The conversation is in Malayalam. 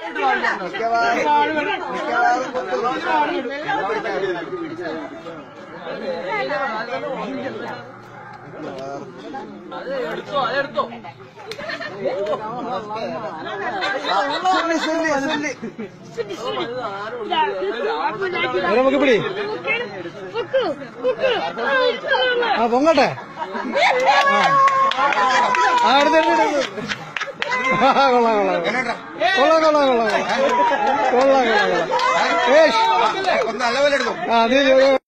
അത് എടുത്തോ അതെടുത്തോ നമുക്ക് പിടി ആ പൊങ്ങട്ടെ ആ എടുത്ത് എടുത്ത് എടുത്ത്. ആ, കൊള്ളാം കൊള്ളാം കൊള്ളാം കൊള്ളാം കൊള്ളാം കൊള്ളാം കൊള്ളാം കൊള്ളാം കൊള്ളാം ഏഷ് ഒന്ന് നല്ലപോലെ എടുക്കും ആ നീ